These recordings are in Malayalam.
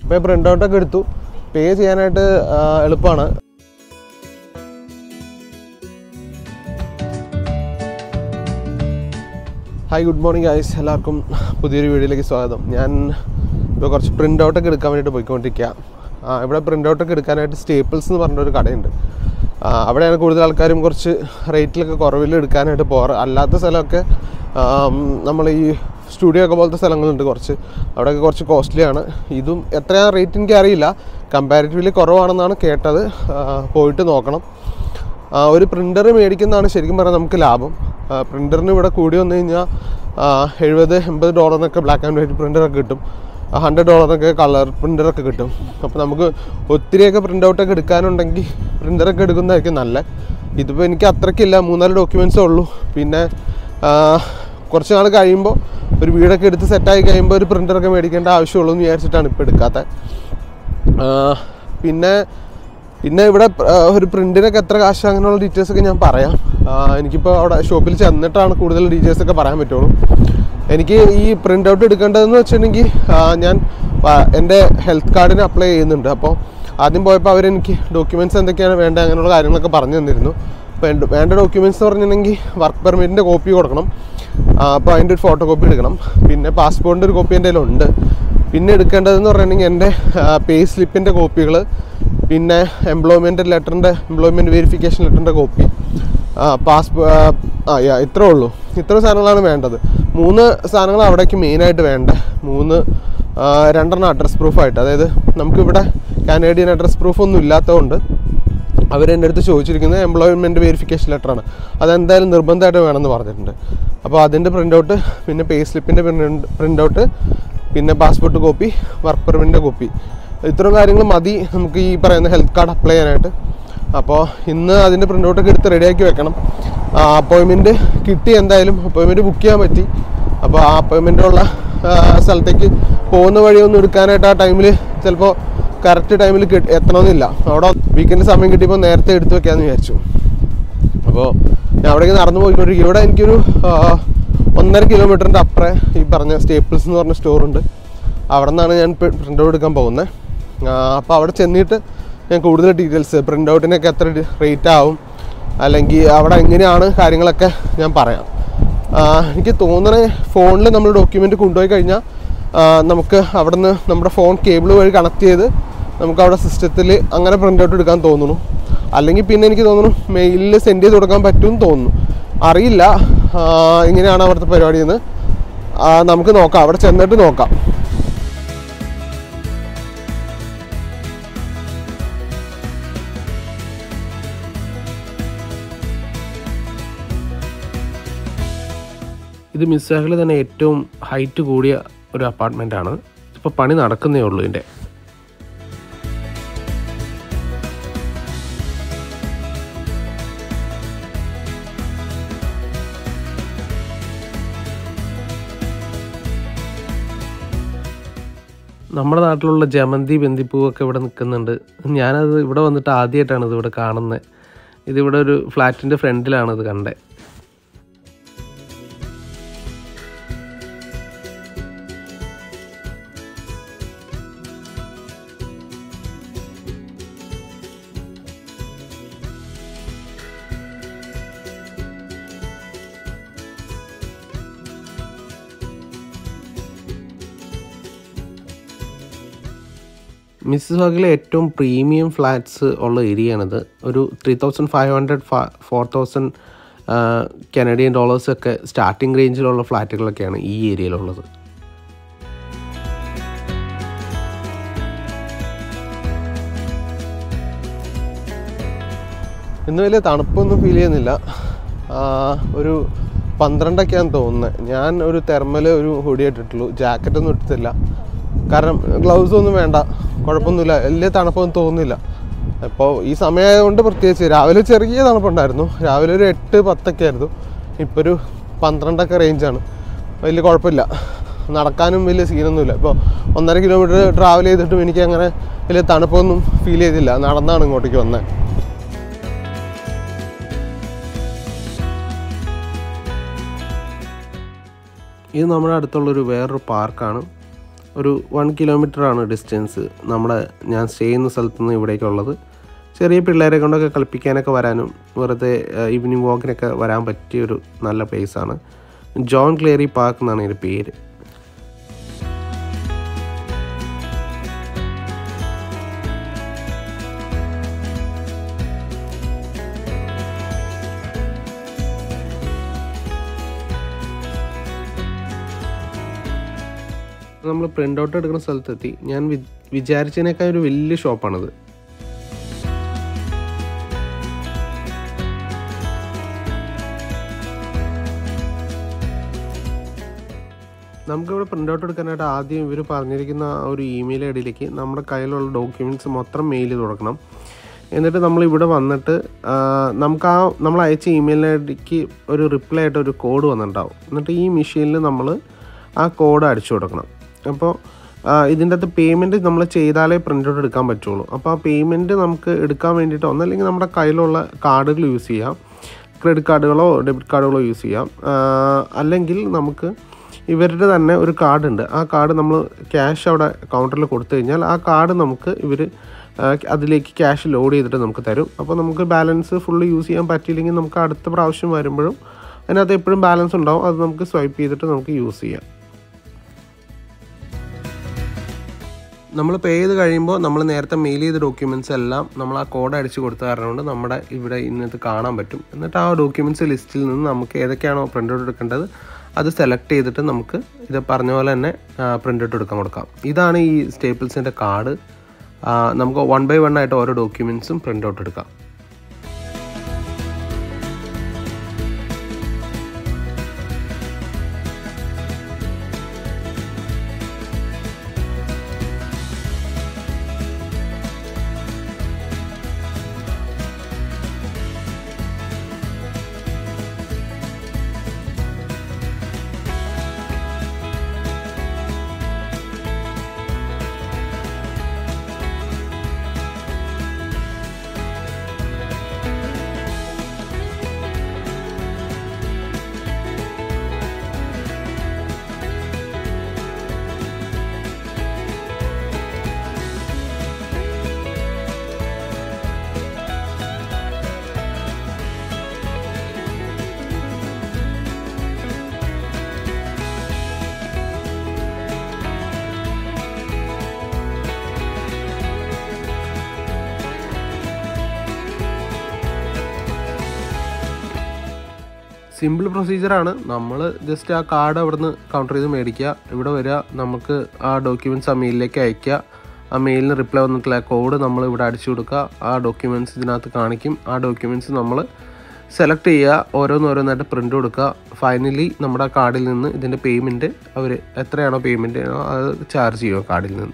ഇപ്പോൾ പ്രിൻ്റ് ഔട്ടൊക്കെ എടുത്തു പേ ചെയ്യാനായിട്ട് ആ, എളുപ്പമാണ് ഹായ് ഗുഡ് മോർണിംഗ് ഗൈസ് എല്ലാവർക്കും പുതിയൊരു വീഡിയോയിലേക്ക് സ്വാഗതം ഞാൻ ഇപ്പോൾ കുറച്ച് പ്രിൻ്റ് ഔട്ടൊക്കെ എടുക്കാൻ വേണ്ടിയിട്ട് പോയിക്കൊണ്ടിരിക്കുക ആ, ഇവിടെ പ്രിൻ്റ് ഔട്ടൊക്കെ എടുക്കാനായിട്ട് സ്റ്റേപ്പിൾസ് എന്ന് പറഞ്ഞൊരു കടയുണ്ട് ആ, അവിടെയാണ് കൂടുതൽ ആൾക്കാരും കുറച്ച് റേറ്റിലൊക്കെ കുറവിൽ എടുക്കാനായിട്ട് പോകാറ് അല്ലാത്ത സ്ഥലമൊക്കെ നമ്മൾ ഈ സ്റ്റുഡിയോ ഒക്കെ പോലത്തെ സ്ഥലങ്ങളുണ്ട് കുറച്ച് അവിടെയൊക്കെ കുറച്ച് കോസ്റ്റ്ലിയാണ് ഇതും എത്രയാണ് റേറ്റ് എനിക്ക് അറിയില്ല കമ്പാരിറ്റീവ്ലി കുറവാണെന്നാണ് കേട്ടത് ആ, പോയിട്ട് നോക്കണം ആ, ഒരു പ്രിൻ്റർ മേടിക്കുന്നതാണ് ശരിക്കും പറഞ്ഞാൽ നമുക്ക് ലാഭം പ്രിൻ്ററിന് ഇവിടെ കൂടി വന്നു കഴിഞ്ഞാൽ എഴുപത് എൺപത് ഡോളറിനൊക്കെ ബ്ലാക്ക് ആൻഡ് വൈറ്റ് പ്രിൻ്ററൊക്കെ കിട്ടും ഹൺഡ്രഡ് ഡോളറിനൊക്കെ കളർ പ്രിൻ്ററൊക്കെ കിട്ടും അപ്പോൾ നമുക്ക് ഒത്തിരിയൊക്കെ പ്രിൻ്റ് ഔട്ടൊക്കെ എടുക്കാനുണ്ടെങ്കിൽ പ്രിൻ്ററൊക്കെ എടുക്കുന്നതായിരിക്കും നല്ല ഇതിപ്പോൾ എനിക്ക് അത്രയ്ക്കില്ല മൂന്നാല് ഡോക്യുമെൻസേ ഉള്ളൂ പിന്നെ ആ, കുറച്ച് നാൾ കഴിയുമ്പോൾ ഒരു വീടൊക്കെ എടുത്ത് സെറ്റായി കഴിയുമ്പോൾ ഒരു പ്രിൻ്ററൊക്കെ മേടിക്കേണ്ട ആവശ്യമുള്ളൂ എന്ന് വിചാരിച്ചിട്ടാണ് ഇപ്പോൾ എടുക്കാത്തത് ആ, പിന്നെ പിന്നെ ഇവിടെ പ്ര- ആ, ഒരു പ്രിന്റിനൊക്കെ എത്ര കാശ് അങ്ങനെയുള്ള ഡീറ്റെയിൽസ് ഒക്കെ ഞാൻ പറയാം ആ, എനിക്കിപ്പോൾ അവിടെ ഷോപ്പിൽ ചെന്നിട്ടാണ് കൂടുതൽ ഡീറ്റെയിൽസ് ഒക്കെ പറയാൻ പറ്റുള്ളൂ എനിക്ക് ഈ പ്രിൻ്റ് ഔട്ട് എടുക്കേണ്ടതെന്ന് വെച്ചിട്ടുണ്ടെങ്കിൽ ആ, ഞാൻ ആ, എൻ്റെ ഹെൽത്ത് കാർഡിന് അപ്ലൈ ചെയ്യുന്നുണ്ട് അപ്പോൾ ആദ്യം പോയപ്പോൾ അവരെനിക്ക് ഡോക്യുമെൻറ്റ്സ് എന്തൊക്കെയാണ് വേണ്ടത് അങ്ങനെയുള്ള കാര്യങ്ങളൊക്കെ പറഞ്ഞു തന്നിരുന്നു അപ്പോൾ എൻ്റെ വേണ്ട ഡോക്യുമെൻറ്റ്സ് എന്ന് പറഞ്ഞിട്ടുണ്ടെങ്കിൽ വർക്ക് പെർമിറ്റിൻ്റെ കോപ്പി കൊടുക്കണം അപ്പോൾ അതിൻ്റെ ഒരു ഫോട്ടോ കോപ്പി എടുക്കണം പിന്നെ പാസ്പോർട്ടിൻ്റെ ഒരു കോപ്പി എൻ്റെ കയ്യിലുണ്ട് പിന്നെ എടുക്കേണ്ടതെന്ന് പറഞ്ഞിട്ടുണ്ടെങ്കിൽ എൻ്റെ പേ സ്ലിപ്പിൻ്റെ കോപ്പികൾ പിന്നെ എംപ്ലോയ്മെൻറ്റ് ലെറ്ററിൻ്റെ എംപ്ലോയ്മെൻറ്റ് വെരിഫിക്കേഷൻ ലെറ്ററിൻ്റെ കോപ്പി പാസ്പോ ആ യാ ഇത്രേ ഉള്ളൂ ഇത്ര സാധനങ്ങളാണ് വേണ്ടത് മൂന്ന് സാധനങ്ങൾ അവിടേക്ക് മെയിനായിട്ട് വേണ്ടത് മൂന്ന് ആ, രണ്ടെണ്ണം അഡ്രസ് പ്രൂഫായിട്ട് അതായത് നമുക്കിവിടെ കാനേഡിയൻ അഡ്രസ് പ്രൂഫ് ഒന്നും ഇല്ലാത്തതുകൊണ്ട് അവരെൻ്റെ അടുത്ത് ചോദിച്ചിരിക്കുന്നത് എംപ്ലോയ്മെൻറ്റ് വെരിഫിക്കേഷൻ ലെറ്ററാണ് അതെന്തായാലും നിർബന്ധമായിട്ട് വേണമെന്ന് പറഞ്ഞിട്ടുണ്ട് അപ്പോൾ അതിൻ്റെ പ്രിൻ്റ് ഔട്ട് പിന്നെ പേ സ്ലിപ്പിൻ്റെ പ്രിൻ്റ് ഔട്ട് പിന്നെ പാസ്പോർട്ട് കോപ്പി വർക്ക് പെർമിറ്റിൻ്റെ കോപ്പി ഇത്രയും കാര്യങ്ങൾ മതി നമുക്ക് ഈ പറയുന്ന ഹെൽത്ത് കാർഡ് അപ്ലൈ ചെയ്യാനായിട്ട് അപ്പോൾ ഇന്ന് അതിൻ്റെ പ്രിൻ്റ് ഔട്ടൊക്കെ എടുത്ത് റെഡിയാക്കി വെക്കണം അപ്പോയിൻമെൻറ്റ് കിട്ടി എന്തായാലും അപ്പോയിൻമെൻറ്റ് ബുക്ക് ചെയ്യാൻ പറ്റി അപ്പോൾ ആ അപ്പോയിൻമെൻറ്റുള്ള സ്ഥലത്തേക്ക് പോകുന്ന വഴിയൊന്നും എടുക്കാനായിട്ട് ആ ടൈമിൽ ചിലപ്പോൾ കറക്റ്റ് ടൈമിൽ എത്തണമെന്നില്ല അവിടെ വീക്കെൻഡ് സമയം കിട്ടിയപ്പോൾ നേരത്തെ എടുത്ത് വെക്കാമെന്ന് വിചാരിച്ചു അപ്പോൾ ഞാൻ അവിടേക്ക് നടന്നു പോയിക്കൊണ്ടിരിക്കും ഇവിടെ എനിക്കൊരു ആ, ഒന്നര കിലോമീറ്ററിൻ്റെ അപ്പുറം ഈ പറഞ്ഞ സ്റ്റേപ്പിൾസ് എന്ന് പറഞ്ഞ സ്റ്റോറുണ്ട് അവിടെ നിന്നാണ് ഞാൻ പ്രിൻ്റ് ഔട്ട് എടുക്കാൻ പോകുന്നത് അപ്പോൾ അവിടെ ചെന്നിട്ട് ഞാൻ കൂടുതൽ ഡീറ്റെയിൽസ് പ്രിൻ്റ് ഔട്ടിനൊക്കെ എത്ര റേറ്റ് ആവും അല്ലെങ്കിൽ അവിടെ എങ്ങനെയാണ് കാര്യങ്ങളൊക്കെ ഞാൻ പറയാം ആ, എനിക്ക് തോന്നണേ ഫോണിൽ നമ്മൾ ഡോക്യുമെൻ്റ് കൊണ്ടുപോയി കഴിഞ്ഞാൽ ആ, നമുക്ക് അവിടെ നിന്ന് നമ്മുടെ ഫോൺ കേബിൾ വഴി കണക്ട് ചെയ്ത് നമുക്ക് അവിടെ സിസ്റ്റത്തിൽ അങ്ങനെ പ്രിൻ്റ് ഔട്ട് എടുക്കാൻ തോന്നുന്നു അല്ലെങ്കിൽ പിന്നെ എനിക്ക് തോന്നുന്നു മെയിലിൽ സെൻഡ് ചെയ്ത് കൊടുക്കാൻ പറ്റുമെന്ന് തോന്നുന്നു അറിയില്ല ആ, എങ്ങനെയാണ് അവിടുത്തെ പരിപാടി എന്ന് ആ, നമുക്ക് നോക്കാം അവിടെ ചെന്നിട്ട് നോക്കാം ഇത് മിസ്സാഹിൽ തന്നെ ഏറ്റവും ഹൈറ്റ് കൂടിയ ഒരു അപ്പാർട്ട്മെൻ്റ് ആണ് ഇപ്പോൾ പണി നടക്കുന്നേ ഉള്ളൂ ഇതിൻ്റെ നമ്മുടെ നാട്ടിലുള്ള ജമന്തി ബന്ദിപ്പൂവൊക്കെ ഇവിടെ നിൽക്കുന്നുണ്ട് ഞാനത് ഇവിടെ വന്നിട്ട് ആദ്യമായിട്ടാണ് ഇത് ഇവിടെ കാണുന്നത് ഇതിവിടെ ഒരു ഫ്ലാറ്റിൻ്റെ ഫ്രണ്ടിലാണ് ഇത് കണ്ടത് മിസ്സസ് ഹോഗിലെ ഏറ്റവും പ്രീമിയം ഫ്ലാറ്റ്സ് ഉള്ള ഏരിയയാണിത് ഒരു three thousand five hundred four thousand Canadian ഡോളേഴ്സൊക്കെ സ്റ്റാർട്ടിംഗ് റേഞ്ചിലുള്ള ഫ്ലാറ്റുകളൊക്കെയാണ് ഈ ഏരിയയിലുള്ളത് ഇന്ന് വലിയ തണുപ്പൊന്നും ഫീൽ ചെയ്യുന്നില്ല ആ, ഒരു പന്ത്രണ്ടൊക്കെയാന്ന് തോന്നുന്നത് ഞാൻ ഒരു തെർമൽ ഒരു ഹുഡി ഇട്ടിട്ടുള്ളൂ ജാക്കറ്റൊന്നും ഇട്ടിട്ടില്ല കാരണം ഗ്ലൗസ് ഒന്നും വേണ്ട കുഴപ്പമൊന്നുമില്ല വലിയ തണുപ്പൊന്നും തോന്നുന്നില്ല അപ്പോൾ ഈ സമയമായതുകൊണ്ട് പ്രത്യേകിച്ച് രാവിലെ ചെറിയ തണുപ്പുണ്ടായിരുന്നു രാവിലെ ഒരു എട്ട് പത്തൊക്കെ ആയിരുന്നു ഇപ്പോൾ ഒരു പന്ത്രണ്ടൊക്കെ റേഞ്ചാണ് വലിയ കുഴപ്പമില്ല നടക്കാനും വലിയ സീനൊന്നുമില്ല ഇപ്പോൾ ഒന്നര കിലോമീറ്റർ ട്രാവൽ ചെയ്തിട്ടും എനിക്ക് അങ്ങനെ വലിയ തണുപ്പൊന്നും ഫീൽ ചെയ്തില്ല നടന്നാണ് ഇങ്ങോട്ടേക്ക് വന്നത് ഇത് നമ്മുടെ അടുത്തുള്ളൊരു വേറൊരു പാർക്കാണ് ഒരു വൺ ആണ് ഡിസ്റ്റൻസ് നമ്മുടെ ഞാൻ സ്റ്റേ ചെയ്യുന്ന സ്ഥലത്തു നിന്ന് ഇവിടേക്കുള്ളത് ചെറിയ പിള്ളേരെ കൊണ്ടൊക്കെ കളിപ്പിക്കാനൊക്കെ വരാനും വെറുതെ ഈവനിങ് വാക്കിനൊക്കെ വരാൻ പറ്റിയ ഒരു നല്ല പ്ലേസാണ് ജോൺ ക്ലേറി പാർക്ക് എന്നാണ് ഇതിൻ്റെ പേര് നമ്മൾ പ്രിൻ്റ് ഔട്ട് എടുക്കുന്ന സ്ഥലത്തെത്തി ഞാൻ വി വിചാരിച്ചതിനേക്കാൾ ഒരു വലിയ ഷോപ്പാണിത് നമുക്കിവിടെ പ്രിൻ്റ് ഔട്ട് എടുക്കാനായിട്ട് ആദ്യം ഇവർ പറഞ്ഞിരിക്കുന്ന ആ ഒരു ഇമെയിൽ ഐ ഡിയിലേക്ക് നമ്മുടെ കയ്യിലുള്ള ഡോക്യുമെൻറ്റ്സ് മൊത്തം മെയിൽ ചെയ്ത് കൊടുക്കണം എന്നിട്ട് നമ്മൾ ഇവിടെ വന്നിട്ട് ആ, നമുക്ക് ആ നമ്മൾ അയച്ച ഇമെയിൽ ഐ ഡിക്ക് ഒരു റിപ്ലൈ ആയിട്ട് ഒരു കോഡ് വന്നിട്ടുണ്ടാവും എന്നിട്ട് ഈ മെഷീനിൽ നമ്മൾ ആ കോഡ് അടിച്ചു കൊടുക്കണം അപ്പോൾ ഇതിൻ്റെ അകത്ത് പേയ്മെൻറ്റ് നമ്മൾ ചെയ്താലേ പ്രിൻ്റ് ഔട്ട് എടുക്കാൻ പറ്റുള്ളൂ അപ്പോൾ ആ പേയ്മെൻറ്റ് നമുക്ക് എടുക്കാൻ വേണ്ടിയിട്ട് ഒന്നല്ലെങ്കിൽ നമ്മുടെ കയ്യിലുള്ള കാർഡുകൾ യൂസ് ചെയ്യാം ക്രെഡിറ്റ് കാർഡുകളോ ഡെബിറ്റ് കാർഡുകളോ യൂസ് ചെയ്യാം ആ, അല്ലെങ്കിൽ നമുക്ക് ഇവരുടെ തന്നെ ഒരു കാർഡ് ഉണ്ട് ആ കാർഡ് നമ്മൾ ക്യാഷ് അവിടെ കൗണ്ടറിൽ കൊടുത്തു കഴിഞ്ഞാൽ ആ കാർഡ് നമുക്ക് ഇവർ അതിലേക്ക് ക്യാഷ് ലോഡ് ചെയ്തിട്ട് നമുക്ക് തരും അപ്പോൾ നമുക്ക് ബാലൻസ് ഫുള്ള് യൂസ് ചെയ്യാൻ പറ്റിയില്ലെങ്കിൽ നമുക്ക് അടുത്ത പ്രാവശ്യം വരുമ്പോഴും അതിനകത്ത് എപ്പോഴും ബാലൻസ് ഉണ്ടാവും അത് നമുക്ക് സ്വൈപ്പ് ചെയ്തിട്ട് നമുക്ക് യൂസ് ചെയ്യാം നമ്മൾ പേ ചെയ്ത് കഴിയുമ്പോൾ നമ്മൾ നേരത്തെ മെയിൽ ചെയ്ത ഡോക്യുമെൻറ്റ്സ് എല്ലാം നമ്മൾ ആ കോഡ് അടിച്ച് കൊടുത്ത കാരണം കൊണ്ട് നമ്മുടെ ഇവിടെ ഇന്നത്തെ കാണാൻ പറ്റും എന്നിട്ട് ആ ഡോക്യുമെൻറ്റ്സ് ലിസ്റ്റിൽ നിന്ന് നമുക്ക് ഏതൊക്കെയാണോ പ്രിൻ്റ് ഔട്ട് എടുക്കേണ്ടത് അത് സെലക്ട് ചെയ്തിട്ട് നമുക്ക് ഇത് പറഞ്ഞ പോലെ തന്നെ പ്രിൻ്റ് ഔട്ട് എടുക്കാൻ കൊടുക്കാം ഇതാണ് ഈ സ്റ്റേപ്പിൾസിൻ്റെ കാർഡ് നമുക്ക് വൺ ബൈ വൺ ആയിട്ട് ഓരോ ഡോക്യുമെൻറ്റ്സും പ്രിൻ്റ് ഔട്ട് എടുക്കാം സിമ്പിൾ പ്രൊസീജിയറാണ് നമ്മൾ ജസ്റ്റ് ആ കാർഡ് അവിടുന്ന് കൗണ്ടർ ചെയ്ത് മേടിക്കുക ഇവിടെ വരിക നമുക്ക് ആ ഡോക്യുമെൻറ്റ്സ് ആ മെയിലിലേക്ക് അയക്കുക ആ മെയിലിന് റിപ്ലൈ വന്നിട്ടുള്ള കോഡ് നമ്മൾ ഇവിടെ അടിച്ചു കൊടുക്കുക ആ ഡോക്യുമെൻറ്റ്സ് ഇതിനകത്ത് കാണിക്കും ആ ഡോക്യുമെൻറ്റ്സ് നമ്മൾ സെലക്ട് ചെയ്യുക ഓരോന്നോരോന്നായിട്ട് പ്രിൻ്റ് കൊടുക്കുക ഫൈനലി നമ്മുടെ കാർഡിൽ നിന്ന് ഇതിൻ്റെ പേയ്മെൻറ്റ് അവർ എത്രയാണോ പേയ്മെൻറ്റ് അത് ചാർജ് ചെയ്യുക കാർഡിൽ നിന്ന്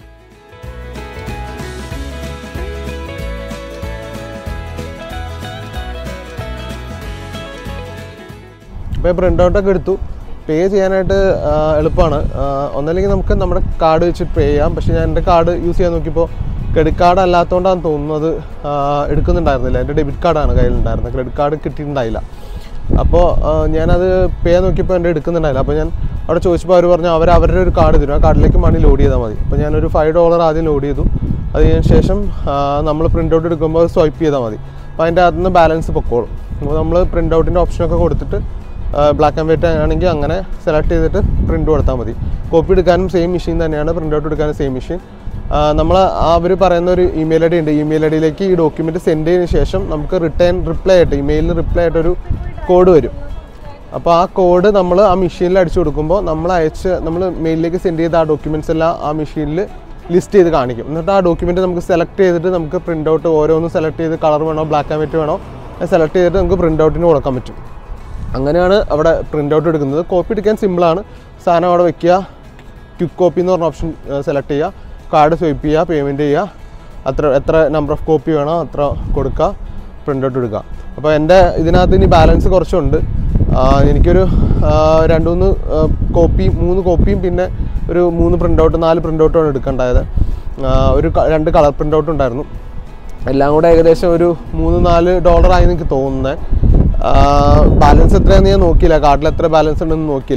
ഇപ്പോൾ പ്രിൻ്റ് ഔട്ടൊക്കെ എടുത്തു പേ ചെയ്യാനായിട്ട് ആ, എളുപ്പമാണ് ആ, ഒന്നല്ലെങ്കിൽ നമുക്ക് നമ്മുടെ കാർഡ് വെച്ച് പേ ചെയ്യാം പക്ഷേ ഞാൻ എൻ്റെ കാർഡ് യൂസ് ചെയ്യാൻ നോക്കിയപ്പോൾ ക്രെഡിറ്റ് കാർഡ് അല്ലാത്തതുകൊണ്ടാണ് തോന്നുന്നത് ആ, എടുക്കുന്നുണ്ടായിരുന്നില്ല എൻ്റെ ഡെബിറ്റ് കാർഡാണ് കയ്യിലുണ്ടായിരുന്നത് ക്രെഡിറ്റ് കാർഡ് കിട്ടിയിട്ടുണ്ടായില്ല അപ്പോൾ ആ, ഞാനത് പേ ചെയ്യാൻ നോക്കിയപ്പോൾ എൻ്റെ എടുക്കുന്നുണ്ടായില്ല അപ്പോൾ ഞാൻ അവിടെ ചോദിച്ചപ്പോൾ അവർ പറഞ്ഞു അവർ അവരുടെ ഒരു കാർഡ് തരും ആ കാർഡിലേക്ക് മണി ലോഡ് ചെയ്താൽ മതി അപ്പോൾ ഞാനൊരു ഫൈവ് ഡോളർ ആദ്യം ലോഡ് ചെയ്തു അതിന് ശേഷം നമ്മൾ പ്രിൻ്റ് ഔട്ട് എടുക്കുമ്പോൾ സ്വൈപ്പ് ചെയ്താൽ മതി അപ്പോൾ അതിൻ്റെ അകത്തുനിന്ന് ബാലൻസ് പൊക്കോളും അപ്പോൾ നമ്മൾ പ്രിൻ്റ് ഔട്ടിൻ്റെ ഓപ്ഷനൊക്കെ കൊടുത്തിട്ട് ബ്ലാക്ക് ആൻഡ് വൈറ്റ് ആണെങ്കിൽ അങ്ങനെ സെലക്ട് ചെയ്തിട്ട് പ്രിൻ്റ് കൊടുത്താൽ മതി കോപ്പി എടുക്കാനും സെയിം മെഷീൻ തന്നെയാണ് പ്രിൻ്റ് ഔട്ട് എടുക്കാനും സെയിം മെഷീൻ നമ്മൾ അവർ പറയുന്ന ഒരു ഇമെയിൽ ഐ ഡി ഉണ്ട് ഇമെയിൽ ഐ ഡിയിലേക്ക് ഈ ഡോക്യുമെൻറ്റ് സെൻഡ് ചെയ്തതിന് ശേഷം നമുക്ക് റിട്ടേൺ റിപ്ലൈ ആയിട്ട് ഇമെയിലിന് റിപ്ലൈ ആയിട്ടൊരു കോഡ് വരും അപ്പോൾ ആ കോഡ് നമ്മൾ ആ മെഷീനിൽ അടിച്ചു കൊടുക്കുമ്പോൾ നമ്മൾ അയച്ച് നമ്മൾ മെയിലിലേക്ക് സെൻഡ് ചെയ്ത ആ ഡോക്യുമെൻറ്റ്സ് എല്ലാം ആ മെഷീനിൽ ലിസ്റ്റ് ചെയ്ത് കാണിക്കും എന്നിട്ട് ആ ഡോക്യുമെൻറ്റ് നമുക്ക് സെലക്ട് ചെയ്തിട്ട് നമുക്ക് പ്രിൻ്റ് ഔട്ട് ഓരോന്നും സെലക്ട് ചെയ്ത് കളർ വേണോ ബ്ലാക്ക് ആൻഡ് വൈറ്റ് വേണോ സെലക്ട് ചെയ്തിട്ട് നമുക്ക് പ്രിൻ്റ് ഔട്ടിന് കൊടുക്കാൻ പറ്റും അങ്ങനെയാണ് അവിടെ പ്രിൻ്റ് ഔട്ട് എടുക്കുന്നത് കോപ്പി എടുക്കാൻ സിമ്പിളാണ് സാധനം അവിടെ വെക്കുക ക്വിക്ക് കോപ്പി എന്ന് പറഞ്ഞ ഓപ്ഷൻ സെലക്ട് ചെയ്യുക കാർഡ് സ്വൈപ്പ് ചെയ്യുക പേയ്മെൻറ്റ് ചെയ്യുക അത്ര എത്ര നമ്പർ ഓഫ് കോപ്പി വേണോ അത്ര കൊടുക്കുക പ്രിൻ്റ് ഔട്ട് എടുക്കുക അപ്പോൾ എൻ്റെ ഇതിനകത്ത് ഇനി ബാലൻസ് കുറച്ചുണ്ട് ആ, എനിക്കൊരു ആ, രണ്ട് മൂന്ന് കോപ്പി മൂന്ന് കോപ്പിയും പിന്നെ ഒരു മൂന്ന് പ്രിൻ്റ് ഔട്ട് നാല് പ്രിൻ്റ് ഔട്ടാണ് എടുക്കേണ്ടായത് ആ, ഒരു ക- രണ്ട് കളർ പ്രിൻ്റ് ഔട്ട് ഉണ്ടായിരുന്നു എല്ലാം കൂടെ ഏകദേശം ഒരു മൂന്ന് നാല് ഡോളറായി എനിക്ക് തോന്നുന്നത് ബാലൻസ് എത്രയാണെന്ന് ഞാൻ നോക്കിയില്ല കാർഡിൽ എത്ര ബാലൻസ് ഉണ്ടെന്ന് നോക്കിയില്ല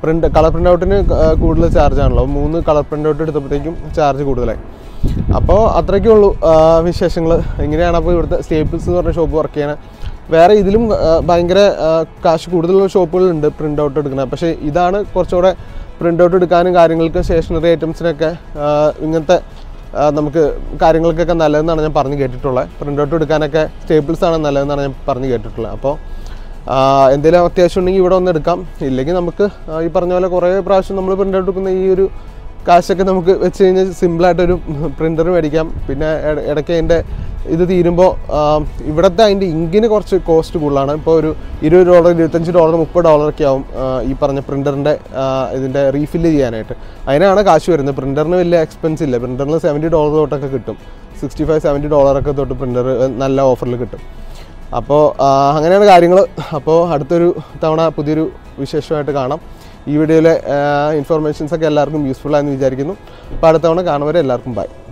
പ്രിൻ്റ് കളർ പ്രിൻ്റ് ഔട്ടിന് കൂടുതൽ ചാർജ് ആണല്ലോ മൂന്ന് കളർ പ്രിൻ്റ് ഔട്ട് എടുത്തപ്പോഴത്തേക്കും ചാർജ് കൂടുതലായി അപ്പോൾ അത്രയൊക്കെ ഉള്ളൂ വിശേഷങ്ങൾ ഇങ്ങനെയാണ് അപ്പോൾ ഇവിടുത്തെ സ്റ്റേപ്പിൾസ് എന്ന് പറഞ്ഞ ഷോപ്പ് വർക്ക് ചെയ്യണത് വേറെ ഇതിലും ആ, ഭയങ്കര ആ, കാശ് കൂടുതലുള്ള ഷോപ്പുകളുണ്ട് പ്രിൻ്റ് ഔട്ട് എടുക്കുന്നത് പക്ഷേ ഇതാണ് കുറച്ചുകൂടെ പ്രിൻ്റ് ഔട്ട് എടുക്കാനും കാര്യങ്ങൾക്ക് സ്റ്റേഷനറി ഐറ്റംസിനൊക്കെ ആ, ഇങ്ങനത്തെ ആ, നമുക്ക് കാര്യങ്ങൾക്കൊക്കെ നല്ലതെന്നാണ് ഞാൻ പറഞ്ഞു കേട്ടിട്ടുള്ളത് പ്രിൻ്റ് ഔട്ട് എടുക്കാനൊക്കെ സ്റ്റേപ്പിൾസ് ആണ് നല്ലതെന്നാണ് ഞാൻ പറഞ്ഞു കേട്ടിട്ടുള്ളത് അപ്പോൾ എന്തെങ്കിലും അത്യാവശ്യം ഉണ്ടെങ്കിൽ ഇവിടെ ഒന്ന് എടുക്കാം ഇല്ലെങ്കിൽ നമുക്ക് ആ, ഈ പറഞ്ഞ പോലെ കുറേ പ്രാവശ്യം നമ്മൾ പ്രിൻ്റ് ഔട്ട് എടുക്കുന്ന ഈ ഒരു കാശൊക്കെ നമുക്ക് വെച്ച് കഴിഞ്ഞാൽ സിമ്പിളായിട്ടൊരു പ്രിൻ്റർ മേടിക്കാം പിന്നെ ഇട- ഇടയ്ക്ക് അതിൻ്റെ ഇത് തീരുമ്പോൾ ഇവിടുത്തെ അതിൻ്റെ ഇങ്കിന് കുറച്ച് കോസ്റ്റ് കൂടുതലാണ് ഇപ്പോൾ ഒരു ഇരുപത് ഡോളർ ഇരുപത്തഞ്ച് ഡോളർ മുപ്പത് ഡോളറൊക്കെ ആവും ആ, ഈ പറഞ്ഞ പ്രിൻ്ററിൻ്റെ ഇതിൻ്റെ റീഫില്ല് ചെയ്യാനായിട്ട് അതിനാണ് കാശ് വരുന്നത് പ്രിൻ്ററിന് വലിയ എക്സ്പെൻസ് ഇല്ല പ്രിൻ്ററിന് സെവൻറ്റി ഡോളർ തൊട്ടൊക്കെ കിട്ടും സിക്സ്റ്റി ഫൈവ് സെവൻറ്റി ഡോളറൊക്കെ തൊട്ട് പ്രിൻ്റർ നല്ല ഓഫറിൽ കിട്ടും അപ്പോൾ അങ്ങനെയാണ് കാര്യങ്ങൾ അപ്പോൾ അടുത്തൊരു തവണ പുതിയൊരു വിശേഷമായിട്ട് കാണാം ഈ വീഡിയോയിലെ ഇൻഫർമേഷൻസ് ഒക്കെ എല്ലാവർക്കും യൂസ്ഫുൾ ആയെന്ന് വിചാരിക്കുന്നു അപ്പോൾ അടുത്ത തവണ കാണുന്നവരെ എല്ലാവർക്കും ബൈ